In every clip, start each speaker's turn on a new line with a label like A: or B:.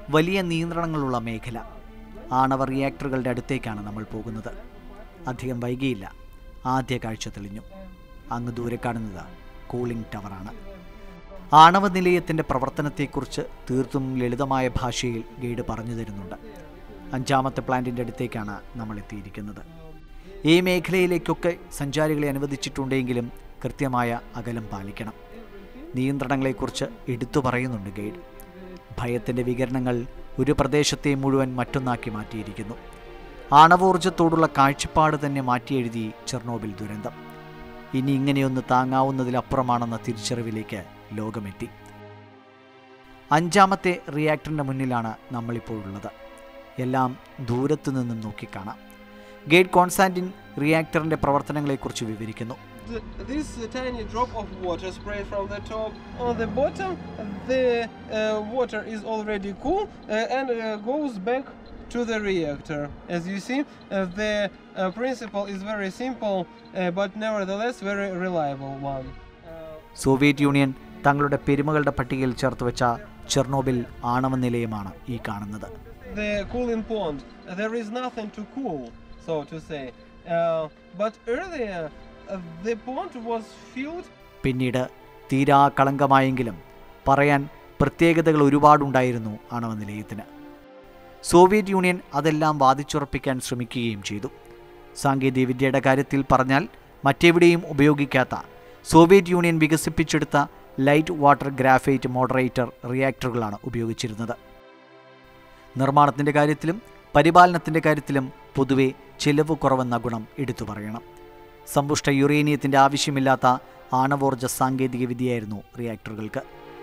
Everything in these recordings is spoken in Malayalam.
A: വലിയ നിയന്ത്രണങ്ങളുള്ള മേഖല ആണവ റിയാക്ടറുകളുടെ അടുത്തേക്കാണ് നമ്മൾ പോകുന്നത് അധികം വൈകിയില്ല ആദ്യ കാഴ്ച തെളിഞ്ഞു അങ്ങ് ദൂരെ കാണുന്നത് കൂളിംഗ് ടവറാണ് ആണവ നിലയത്തിൻ്റെ പ്രവർത്തനത്തെക്കുറിച്ച് തീർത്തും ലളിതമായ ഭാഷയിൽ ഗൈഡ് പറഞ്ഞു തരുന്നുണ്ട് അഞ്ചാമത്തെ പ്ലാന്റിൻ്റെ അടുത്തേക്കാണ് നമ്മൾ എത്തിയിരിക്കുന്നത് ഈ മേഖലയിലേക്കൊക്കെ സഞ്ചാരികളെ അനുവദിച്ചിട്ടുണ്ടെങ്കിലും കൃത്യമായ അകലം പാലിക്കണം നിയന്ത്രണങ്ങളെക്കുറിച്ച് എടുത്തു പറയുന്നുണ്ട് ഗൈഡ് ഭയത്തിൻ്റെ വികരണങ്ങൾ ഒരു പ്രദേശത്തെ മുഴുവൻ മറ്റൊന്നാക്കി മാറ്റിയിരിക്കുന്നു ആണവോർജത്തോടുള്ള കാഴ്ചപ്പാട് തന്നെ മാറ്റിയെഴുതി ചെർണോബിൽ ദുരന്തം ഇനി ഇങ്ങനെയൊന്ന് താങ്ങാവുന്നതിലപ്പുറമാണെന്ന തിരിച്ചറിവിലേക്ക് ലോകമെത്തി അഞ്ചാമത്തെ റിയാക്ടറിൻ്റെ മുന്നിലാണ് നമ്മളിപ്പോൾ ഉള്ളത് എല്ലാം ദൂരത്തു നിന്നും നോക്കിക്കാണാം ഗേറ്റ് കോൺസാൻറ്റിൻ റിയാക്ടറിൻ്റെ പ്രവർത്തനങ്ങളെക്കുറിച്ച് വിവരിക്കുന്നു
B: Th- This uh, tiny drop of water sprayed from the top on the bottom, the uh, water is already cool uh, and uh, goes back to the reactor. As you see, uh, the uh, principle is very simple, uh, but nevertheless very reliable one. Uh,
A: Soviet Union തങ്ങളുടെ പെരുമകളുടെ പട്ടികയിൽ ചേർത്ത് വെച്ച ചെർണോബിൽ ആണവ നിലയമാണ് ഈ കാണുന്നത്
B: the cooling pond, there is nothing to cool, so to say. Uh, but earlier, uh, the pond was filled
A: പിന്നീട് തീരാ കളങ്കമായെങ്കിലും പറയാൻ പ്രത്യേകതകൾ ഒരുപാടുണ്ടായിരുന്നു ആണവ നിലയത്തിന് സോവിയറ്റ് യൂണിയൻ അതെല്ലാം വാദിച്ചുറപ്പിക്കാൻ ശ്രമിക്കുകയും ചെയ്തു സാങ്കേതികവിദ്യയുടെ കാര്യത്തിൽ പറഞ്ഞാൽ മറ്റെവിടെയും ഉപയോഗിക്കാത്ത സോവിയറ്റ് യൂണിയൻ വികസിപ്പിച്ചെടുത്ത ലൈറ്റ് വാട്ടർ ഗ്രാഫൈറ്റ് മോഡറേറ്റർ റിയാക്ടറുകളാണ് ഉപയോഗിച്ചിരുന്നത് നിർമ്മാണത്തിൻ്റെ കാര്യത്തിലും പരിപാലനത്തിൻ്റെ കാര്യത്തിലും പൊതുവെ ചിലവ് കുറവെന്ന ഗുണം എടുത്തു പറയണം സമ്പുഷ്ട യുറേനിയത്തിൻ്റെ ആവശ്യമില്ലാത്ത ആണവോർജ സാങ്കേതിക വിദ്യയായിരുന്നു റിയാക്ടറുകൾക്ക്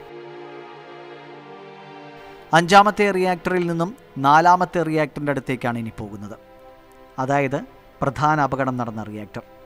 A: അഞ്ചാമത്തെ റിയാക്ടറിൽ നിന്നും നാലാമത്തെ റിയാക്ടറിൻ്റെ അടുത്തേക്കാണ് ഇനി പോകുന്നത് അതായത് പ്രധാന അപകടം നടന്ന റിയാക്ടർ